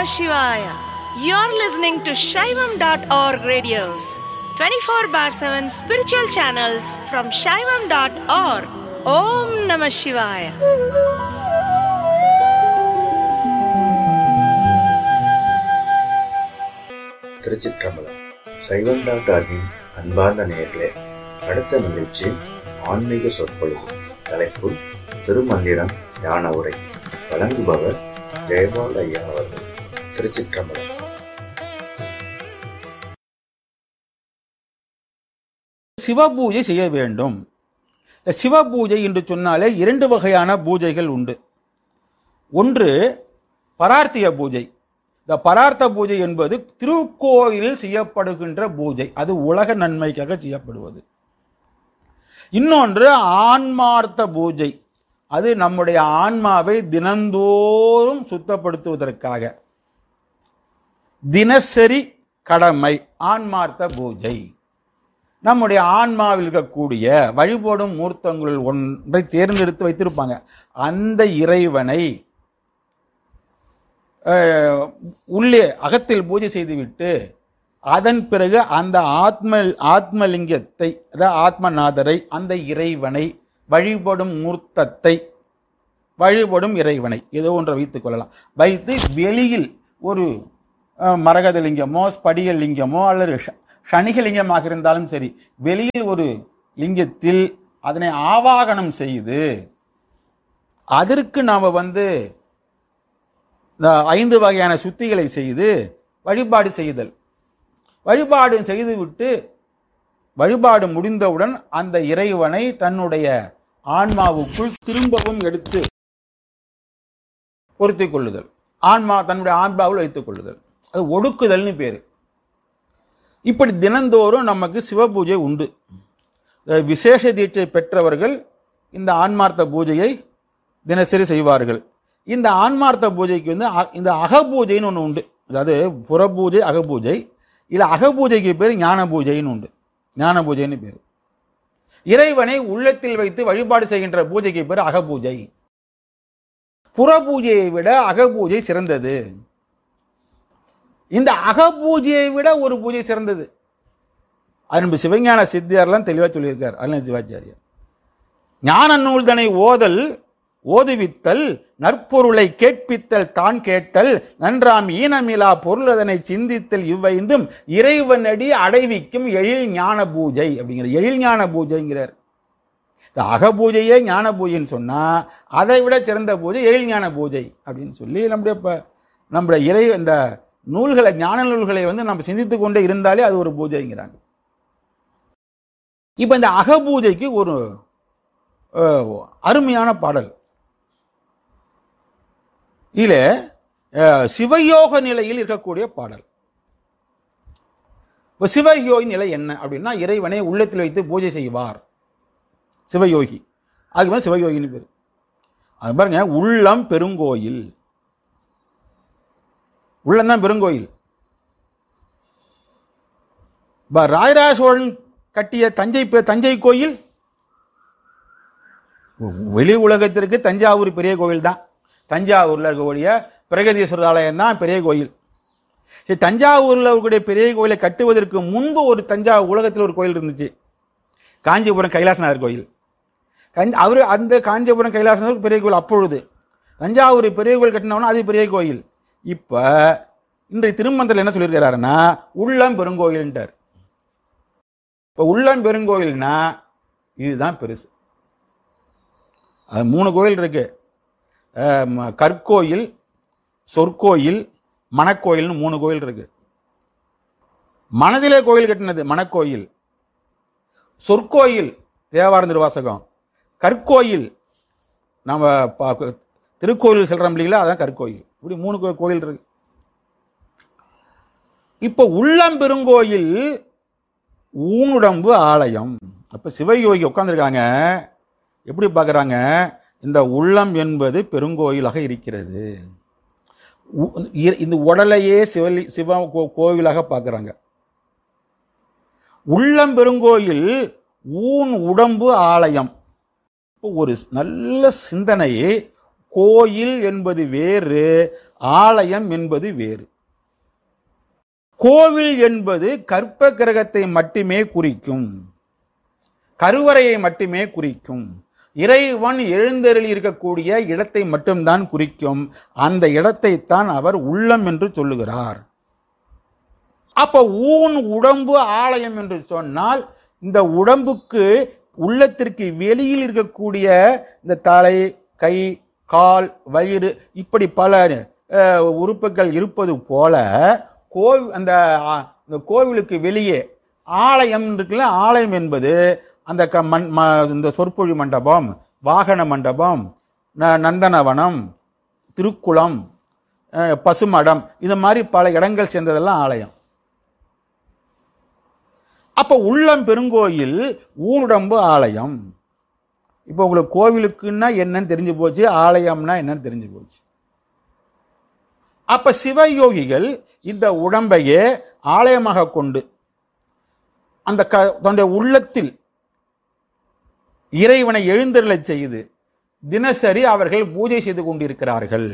Namah Shivaya. You're listening to Shaivam.org radios, 24 bar 7 spiritual channels from Shaivam.org. Om Namah Shivaya. திருச்சிற்றம்பலம் சைவம் டாக்டரின் அன்பார்ந்த நேயர்களே அடுத்த நிகழ்ச்சி ஆன்மீக சொற்பொழிவு தலைப்பு திருமந்திரம் ஞான உரை வழங்குபவர் ஜெயபால் ஐயா அவர்கள் திருச்சிற்றம்பலம் சிவபூஜை செய்ய வேண்டும் இந்த சிவபூஜை என்று சொன்னாலே இரண்டு வகையான பூஜைகள் உண்டு ஒன்று பரார்த்திய பூஜை இந்த பரார்த்த பூஜை என்பது திருக்கோயிலில் செய்யப்படுகின்ற பூஜை அது உலக நன்மைக்காக செய்யப்படுவது இன்னொன்று ஆன்மார்த்த பூஜை அது நம்முடைய ஆன்மாவை தினந்தோறும் சுத்தப்படுத்துவதற்காக தினசரி கடமை ஆன்மார்த்த பூஜை நம்முடைய ஆன்மாவில் இருக்கக்கூடிய வழிபடும் மூர்த்தங்களில் ஒன்றை தேர்ந்தெடுத்து வைத்திருப்பாங்க அந்த இறைவனை அஹ், உள்ளே அகத்தில் பூஜை செய்துவிட்டு அதன் பிறகு அந்த ஆத்ம ஆத்மலிங்கத்தை அதாவது ஆத்மநாதரை அந்த இறைவனை வழிபடும் மூர்த்தத்தை வழிபடும் இறைவனை ஏதோ ஒன்றை வைத்துக் கொள்ளலாம் வைத்து வெளியில் ஒரு அஹ், மரகத லிங்கமோ ஸ்படிக லிங்கமோ அல்லது ஷ- சனிகலிங்கமாக இருந்தாலும் சரி வெளியில் ஒரு லிங்கத்தில் அதனை ஆவாகனம் செய்து அதற்கு நாம் வந்து இந்த ஐந்து வகையான சுத்திகளை செய்து வழிபாடு செய்தல் வழிபாடு செய்துவிட்டு வழிபாடு முடிந்தவுடன் அந்த இறைவனை தன்னுடைய ஆன்மாவுக்குள் திரும்பவும் எடுத்து பொருத்திக் கொள்ளுதல் ஆன்மா தன்னுடைய ஆன்மாவில் வைத்துக் கொள்ளுதல் அது ஒடுக்குதல்னு பேரு இப்படி தினந்தோறும் நமக்கு சிவபூஜை உண்டு அஹ் விசேஷ தீட்சை பெற்றவர்கள் இந்த ஆன்மார்த்த பூஜையை தினசரி செய்வார்கள் இந்த ஆன்மார்த்த பூஜைக்கு வந்து அ- இந்த அகபூஜைன்னு ஒன்று உண்டு அதாவது புறபூஜை அகபூஜை இல்லை அகபூஜைக்கு பேர் ஞான பூஜைன்னு உண்டு ஞான பூஜைன்னு பேர் இறைவனை உள்ளத்தில் வைத்து வழிபாடு செய்கின்ற பூஜைக்கு பேர் அகபூஜை புறபூஜையை விட அகபூஜை சிறந்தது இந்த அகபூஜையை விட ஒரு பூஜை சிறந்தது அன்பு சிவஞான சித்தியார்லாம் தெளிவாக சொல்லியிருக்கார் அருண் சிவாச்சாரியார் ஞான நூல்தனை ஓதல் ஓதுவித்தல் நற்பொருளை கேட்பித்தல் தான் கேட்டல் நன்றாம் ஈனமிலா பொருளதனை சிந்தித்தல் இவ்வைந்தும் இறைவனடி அடைவிக்கும் எழில் ஞான பூஜை அப்படிங்கிற எழில் ஞான பூஜைங்கிறார் இந்த அகபூஜையே ஞான பூஜைன்னு சொன்னா அதை விட சிறந்த பூஜை எழில் ஞான பூஜை அப்படின்னு சொல்லி நம்முடைய ப- நம்முடைய இறை இந்த நூல்களை ஞான நூல்களை வந்து நம்ம சிந்தித்து கொண்டே இருந்தாலே அது ஒரு பூஜைங்கிறாங்க இப்ப இந்த அகபூஜைக்கு ஒரு அஹ், அருமையான பாடல் இதில் அஹ், சிவயோக நிலையில் இருக்கக்கூடிய பாடல் இப்ப சிவயோகி நிலை என்ன அப்படின்னா இறைவனை உள்ளத்தில் வைத்து பூஜை செய்வார் சிவயோகி அதுக்கு மேலே சிவயோகின்னு பேர் அது பாருங்க உள்ளம் பெருங்கோயில் உள்ளம்தான் பெருங்கோயில் இப்ப ராஜராஜ சோழன் கட்டிய தஞ்சை பெ- தஞ்சை கோயில் வெளி உலகத்திற்கு தஞ்சாவூர் பெரிய கோயில் தான் தஞ்சாவூர்ல இருக்கக்கூடிய பிரகதீஸ்வரர் ஆலயம் தான் பெரிய கோயில் சரி தஞ்சாவூர்ல இருக்கக்கூடிய பெரிய கோயிலை கட்டுவதற்கு முன்பு ஒரு தஞ்சாவூர் உலகத்தில் ஒரு கோயில் இருந்துச்சு காஞ்சிபுரம் கைலாசநாதர் கோயில் கஞ்சி அவர் அந்த காஞ்சிபுரம் கைலாசநாதர் பெரிய கோயில் அப்பொழுது தஞ்சாவூர் பெரிய கோயில் கட்டினவனா அது பெரிய கோயில் இப்ப இன்றைய திருமந்திரத்தில் என்ன சொல்லியிருக்கிறாருன்னா உள்ளம் பெருங்கோயில்ன்றார் இப்ப உள்ளம் பெருங்கோயில்னா இதுதான் பெருசு அது மூணு கோயில் இருக்கு அஹ் ம- கற்கோயில் சொற்கோயில் மணக்கோயில்னு மூணு கோயில் இருக்கு மனதிலே கோயில் கட்டினது மணக்கோயில் சொற்கோயில் தேவார திருவாசகம் கற்கோயில் நம்ம பா- திருக்கோயில் சொல்றோம் இல்லைங்களா அதான் கற்கோயில் இப்படி மூணு கோ- கோயில் இருக்கு இப்போ உள்ளம் பெருங்கோயில் ஊனுடம்பு ஆலயம் அப்ப சிவயோகி உட்கார்ந்திருக்காங்க எப்படி பார்க்கறாங்க இந்த உள்ளம் என்பது பெருங்கோயிலாக இருக்கிறது உ- இ- இந்த உடலையே சிவலி சிவ கோ- கோவிலாக பார்க்கறாங்க உள்ளம் பெருங்கோயில் ஊன் உடம்பு ஆலயம் இப்போ ஒரு நல்ல சிந்தனையை கோயில் என்பது வேறு ஆலயம் என்பது வேறு கோவில் என்பது கற்ப கிரகத்தை மட்டுமே குறிக்கும் கருவறையை மட்டுமே குறிக்கும் இறைவன் எழுந்தருளி இருக்கக்கூடிய இடத்தை மட்டும்தான் குறிக்கும் அந்த இடத்தை தான் அவர் உள்ளம் என்று சொல்லுகிறார் அப்ப ஊன் உடம்பு ஆலயம் என்று சொன்னால் இந்த உடம்புக்கு உள்ளத்திற்கு வெளியில் இருக்கக்கூடிய இந்த தலை கை கால் வயிறு இப்படி பல அஹ், உறுப்புகள் இருப்பது போல கோவில் அந்த ஆ, இந்த கோவிலுக்கு வெளியே ஆலயம் இருக்குல்ல ஆலயம் என்பது அந்த க மண் ம- இந்த சொற்பொழி மண்டபம் வாகன மண்டபம் ந- நந்தனவனம் திருக்குளம் அஹ், பசுமடம் இது மாதிரி பல இடங்கள் சேர்ந்ததெல்லாம் ஆலயம் அப்ப உள்ளம் பெருங்கோயில் ஊனுடம்பு ஆலயம் இப்போ உங்களுக்கு கோவிலுக்குன்னா என்னன்னு தெரிஞ்சு போச்சு ஆலயம்னா என்னன்னு தெரிஞ்சு போச்சு அப்ப சிவயோகிகள் இந்த உடம்பையே ஆலயமாக கொண்டு அந்த க தன்னுடைய உள்ளத்தில் இறைவனை எழுந்தருளச் செய்து தினசரி அவர்கள் பூஜை செய்து கொண்டிருக்கிறார்கள்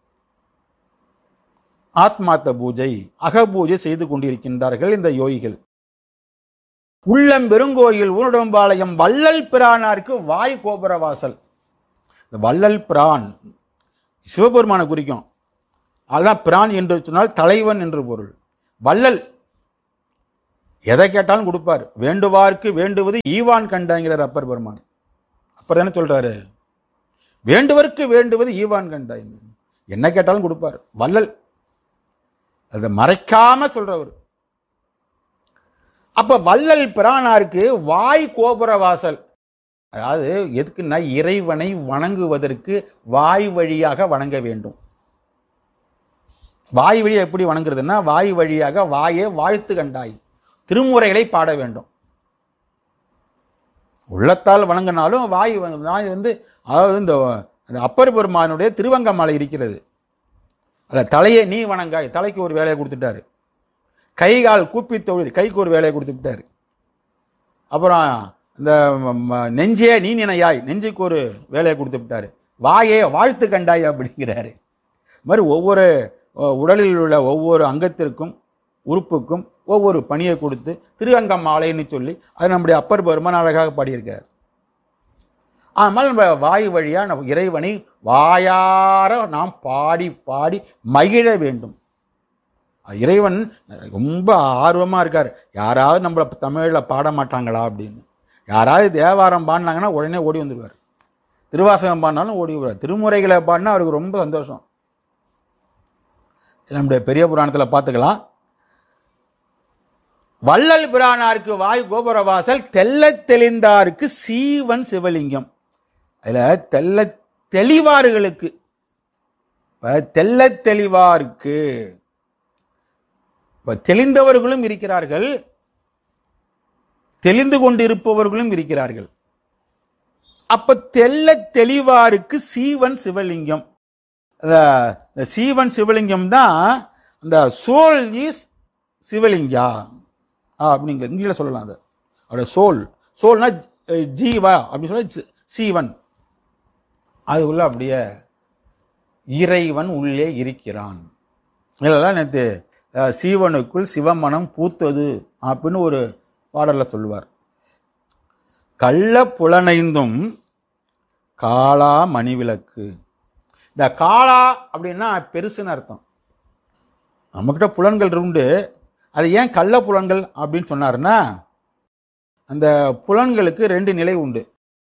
ஆத்மார்த்த பூஜை அகபூஜை செய்து கொண்டிருக்கின்றார்கள் இந்த யோகிகள் உள்ளம் பெருங்கோயில் ஊனுடம்பாளையம் வள்ளல் பிரானாருக்கு வாய் கோபுர வாசல் இந்த வள்ளல் பிரான் சிவபெருமானை குறிக்கும் அதான் பிரான் என்று சொன்னால் தலைவன் என்று பொருள் வள்ளல் எதை கேட்டாலும் கொடுப்பார் வேண்டுவார்க்கு வேண்டுவது ஈவான் கண்டாங்கிறார் அப்பர் பெருமான் அப்பர் என்ன சொல்றாரு வேண்டுவர்க்கு வேண்டுவது ஈவான் கண்டாய் என்ன கேட்டாலும் கொடுப்பார் வள்ளல் அதை மறைக்காம சொல்றவர் அப்ப வள்ளல் பிரானாருக்கு வாய் கோபுர வாசல் அதாவது எதுக்குன்னா இறைவனை வணங்குவதற்கு வாய் வழியாக வணங்க வேண்டும் வாய் வழியா எப்படி வணங்குறதுன்னா வாய் வழியாக வாயே வாழ்த்து கண்டாய் திருமுறைகளை பாட வேண்டும் உள்ளத்தால் வணங்கினாலும் வாய் வந்து- வாய் வந்து அதாவது இந்த இந்த அப்பர் பெருமானுடைய திருவங்க மாலை இருக்கிறது அல்ல தலையை நீ வணங்காய் தலைக்கு ஒரு வேலையை கொடுத்துட்டாரு கை கால் கூப்பி தொழில் கைக்கு ஒரு வேலையை கொடுத்து விட்டாரு அப்புறம் இந்த ம- ம- நெஞ்சே நீ நினையாய் நெஞ்சுக்கு ஒரு வேலையை கொடுத்து விட்டாரு வாயே வாழ்த்து கண்டாய் அப்படிங்கிறாரு இது மாதிரி ஒவ்வொரு அஹ், உடலில் உள்ள ஒவ்வொரு அங்கத்திற்கும் உறுப்புக்கும் ஒவ்வொரு பணியை கொடுத்து திருவங்க மாலைன்னு சொல்லி அது நம்முடைய அப்பர் பெருமான் அழகாக பாடியிருக்கார் ஆனால் நம்ம வாய் வழியா நம்ம இறைவனை வாயார நாம் பாடி பாடி மகிழ வேண்டும் இறைவன் ரொம்ப ஆர்வமா இருக்கார் யாராவது நம்மள தமிழில் பாட மாட்டாங்களா அப்படின்னு யாராவது தேவாரம் பாடினாங்கன்னா உடனே ஓடி வந்துடுவார் திருவாசகம் பாடினாலும் ஓடி வருவார் திருமுறைகளை பாடினா அவருக்கு ரொம்ப சந்தோஷம் இது நம்முடைய பெரிய புராணத்தில் பார்த்துக்கலாம் வள்ளல் பிரானாருக்கு வாய் கோபுரவாசல் தெள்ளத் தெளிந்தாருக்கு சீவன் சிவலிங்கம் அதுல தெள்ள தெளிவார்களுக்கு இப்ப தெள்ளத் தெளிவாருக்கு இப்ப தெளிந்தவர்களும் இருக்கிறார்கள் தெளிந்து கொண்டிருப்பவர்களும் இருக்கிறார்கள் அப்ப தெள்ளத் தெளிவாருக்கு சீவன் சிவலிங்கம் அந்த இந்த சீவன் சிவலிங்கம் தான் இந்த சோல் இஸ் சிவலிங்கா ஆ அப்படிங்க இங்கிலீஷ் சொல்லலாம் அது அவருடைய சோல் சோல்னா அஹ், ஜீவா அப்படின்னு சொல்ல சி- சீவன் அதுக்குள்ள அப்படியே இறைவன் உள்ளே இருக்கிறான் இதெல்லாம் நேற்று அஹ், சீவனுக்குள் சிவமனம் பூத்தது அப்படின்னு ஒரு பாடல்ல சொல்லுவார் கள்ள புலனைந்தும் காளா மணிவிளக்கு இந்த காளா அப்படின்னா பெருசுன்னு அர்த்தம் நம்மக்கிட்ட புலன்கள் உண்டு அது ஏன் கள்ள புலன்கள் அப்படின்னு சொன்னாருன்னா அந்த புலன்களுக்கு ரெண்டு நிலை உண்டு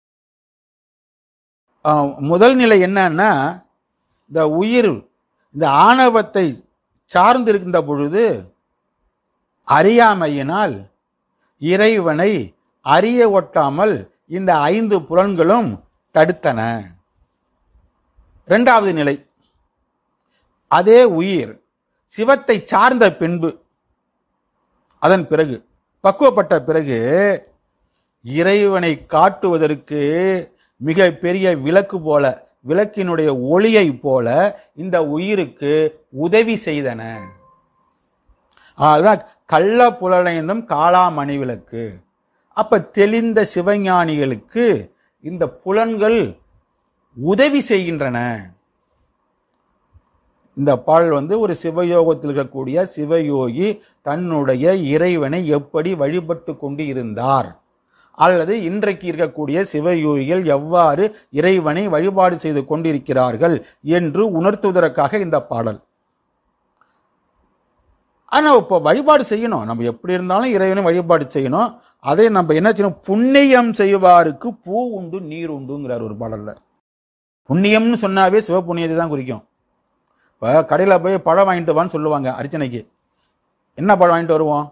ஆஹ், முதல் நிலை என்னன்னா இந்த உயிர் இந்த ஆணவத்தை சார்ந்திருக்கின்ற பொழுது அறியாமையினால் இறைவனை அறிய ஒட்டாமல் இந்த ஐந்து புலன்களும் தடுத்தன இரண்டாவது நிலை அதே உயிர் சிவத்தை சார்ந்த பின்பு அதன் பிறகு பக்குவப்பட்ட பிறகு இறைவனை காட்டுவதற்கு மிக பெரிய விளக்கு போல விளக்கினுடைய ஒளியை போல இந்த உயிருக்கு உதவி செய்தன அதுதான் கள்ள புலனைந்தும் காளாமணி விளக்கு அப்ப தெளிந்த சிவஞானிகளுக்கு இந்த புலன்கள் உதவி செய்கின்றன இந்த பாடல் வந்து ஒரு சிவயோகத்தில் இருக்கக்கூடிய சிவயோகி தன்னுடைய இறைவனை எப்படி வழிபட்டு கொண்டு இருந்தார் அல்லது இன்றைக்கு இருக்கக்கூடிய சிவயோகிகள் எவ்வாறு இறைவனை வழிபாடு செய்து கொண்டிருக்கிறார்கள் என்று உணர்த்துவதற்காக இந்த பாடல் ஆனால் இப்போ வழிபாடு செய்யணும் நம்ம எப்படி இருந்தாலும் இறைவனை வழிபாடு செய்யணும் அதை நம்ம என்ன செய்யணும் புண்ணியம் செய்வாருக்கு பூ உண்டு நீர் உண்டுங்கிறார் ஒரு பாடல்ல புண்ணியம்னு சொன்னாவே சிவபுண்ணியத்தை தான் குறிக்கும் இப்போ கடையில் போய் பழம் வாங்கிட்டு வான்னு சொல்லுவாங்க அர்ச்சனைக்கு என்ன பழம் வாங்கிட்டு வருவோம்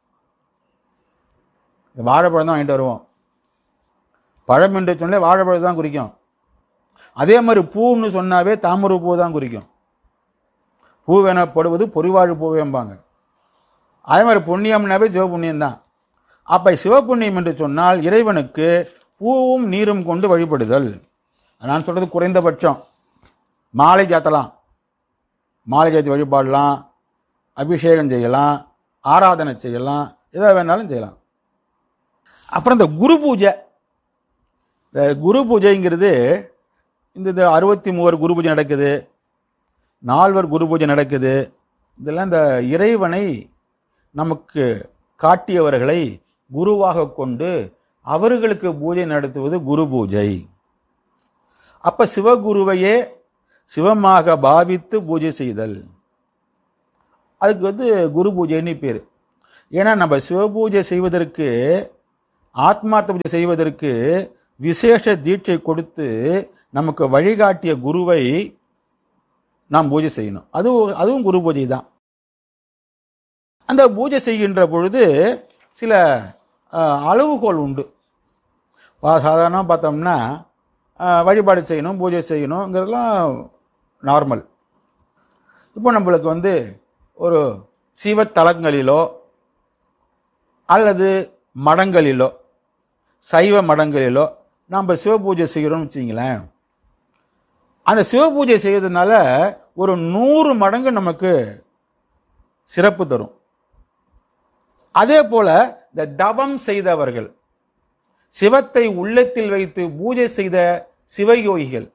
வாழைப்பழம் தான் வாங்கிட்டு வருவோம் பழம் என்று சொன்னாலே வாழைப்பழம் தான் குறிக்கும் அதே மாதிரி பூன்னு சொன்னாவே தாமரை பூ தான் குறிக்கும் பூ வேணப்படுவது பொறிவாழ் பூவேம்பாங்க அதே மாதிரி புண்ணியம்னாவே சிவபுண்ணியம் தான் அப்போ சிவபுண்ணியம் என்று சொன்னால் இறைவனுக்கு பூவும் நீரும் கொண்டு வழிபடுதல் நான் சொல்றது குறைந்தபட்சம் மாலை சாத்தலாம் மாலை சாத்தி வழிபாடலாம் அபிஷேகம் செய்யலாம் ஆராதனை செய்யலாம் எதை வேணாலும் செய்யலாம் அப்புறம் இந்த குரு பூஜை இந்த குரு பூஜைங்கிறது இந்த இந்த அறுபத்தி மூவர் குரு பூஜை நடக்குது நால்வர் குரு பூஜை நடக்குது இதெல்லாம் இந்த இறைவனை நமக்கு காட்டியவர்களை குருவாக கொண்டு அவர்களுக்கு பூஜை நடத்துவது குரு பூஜை அப்ப சிவகுருவையே சிவமாக பாவித்து பூஜை செய்தல் அதுக்கு வந்து குரு பூஜைன்னு பேர் ஏன்னா நம்ம சிவபூஜை செய்வதற்கு ஆத்மார்த்த பூஜை செய்வதற்கு விசேஷ தீட்சை கொடுத்து நமக்கு வழிகாட்டிய குருவை நாம் பூஜை செய்யணும் அது அதுவும் குரு பூஜை தான் அந்த பூஜை செய்கின்ற பொழுது சில அஹ், அளவுகோல் உண்டு சாதாரணமாக பார்த்தோம்னா அஹ், வழிபாடு செய்யணும் பூஜை செய்யணுங்கிறதெல்லாம் நார்மல் இப்போ நம்மளுக்கு வந்து ஒரு சிவத்தலங்களிலோ அல்லது மடங்களிலோ சைவ மடங்களிலோ நாம் சிவபூஜை செய்கிறோம்னு வச்சிங்களேன் அந்த சிவபூஜை செய்வதனால ஒரு நூறு மடங்கு நமக்கு சிறப்பு தரும் அதே போல இந்த தவம் செய்தவர்கள் சிவத்தை உள்ளத்தில் வைத்து பூஜை செய்த சிவயோகிகள்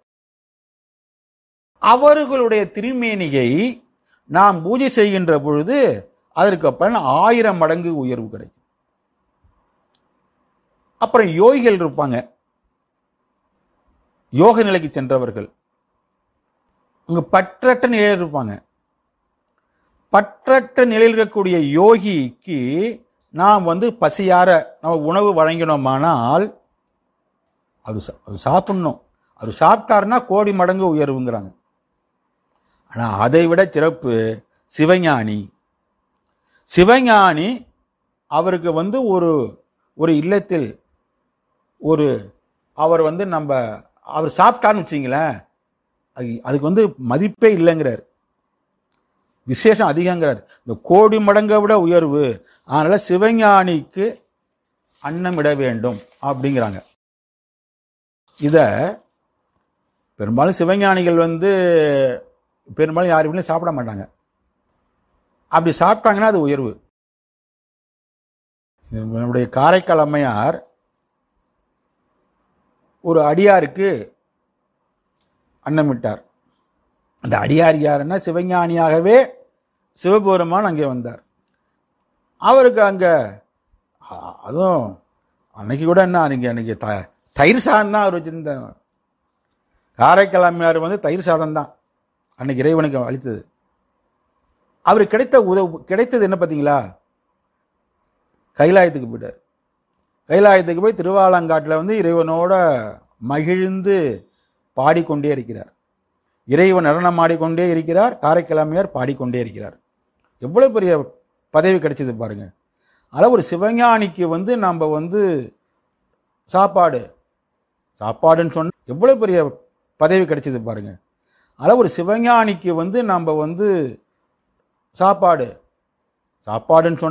அவர்களுடைய திருமேனியை நாம் பூஜை செய்கின்ற பொழுது அதற்கு பலன் ஆயிரம் மடங்கு உயர்வு கிடைக்கும் அப்புறம் யோகிகள் இருப்பாங்க யோக நிலைக்கு சென்றவர்கள் இங்க பற்றற்ற நிலையில் இருப்பாங்க பற்றற்ற நிலையில் இருக்கக்கூடிய யோகிக்கு நாம் வந்து பசியார நம்ம உணவு வழங்கினோமானால் அது சா- அது சாப்பிடணும் அது சாப்பிட்டாருன்னா கோடி மடங்கு உயர்வுங்கிறாங்க ஆனால் அதை விட சிறப்பு சிவஞானி சிவஞானி அவருக்கு வந்து ஒரு ஒரு இல்லத்தில் ஒரு அவர் வந்து நம்ம அவர் சாப்பிட்டான்னு வச்சிங்களேன் அது- அதுக்கு வந்து மதிப்பே இல்லைங்கிறார் விசேஷம் அதிகங்கிறார் இந்த கோடி மடங்கை விட உயர்வு அதனால சிவஞானிக்கு அன்னம் இட வேண்டும் அப்படிங்கிறாங்க இத பெரும்பாலும் சிவஞானிகள் வந்து பெரும்பாலும் யார் வீட்லையும் சாப்பிட மாட்டாங்க அப்படி சாப்பிட்டாங்கன்னா அது உயர்வு நம்முடைய காரைக்கால் அம்மையார் ஒரு அடியாருக்கு அன்னமிட்டார் அந்த அடியார் யாருன்னா சிவஞானியாகவே சிவபெருமான் அங்கே வந்தார் அவருக்கு அங்கே அ- அதுவும் அன்னைக்கு கூட என்ன அன்னைக்கு அன்னைக்கு த தயிர் சாதம் தான் அவர் வச்சிருந்தார் காரைக்கால் அம்மையார் வந்து தயிர் சாதம் தான் அன்னைக்கு இறைவனுக்கு அளித்தது அவருக்கு கிடைத்த உதவு கிடைத்தது என்ன பார்த்தீங்களா கைலாயத்துக்கு போயிட்டார் கைலாயத்துக்கு போய் திருவாலங்காட்டில் வந்து இறைவனோட மகிழ்ந்து பாடிக்கொண்டே இருக்கிறார் இறைவன் நடனம் ஆடிக்கொண்டே இருக்கிறார் காரைக்கிழமையார் பாடிக்கொண்டே இருக்கிறார் எவ்வளவு பெரிய பதவி கிடைச்சது பாருங்க அதனால் ஒரு சிவஞானிக்கு வந்து நம்ம வந்து சாப்பாடு சாப்பாடுன்னு சொன்ன எவ்வளவு பெரிய பதவி கிடைச்சது பாருங்க அதனால் ஒரு சிவஞானிக்கு வந்து நம்ம வந்து சாப்பாடு சாப்பாடுன்னு சொன்ன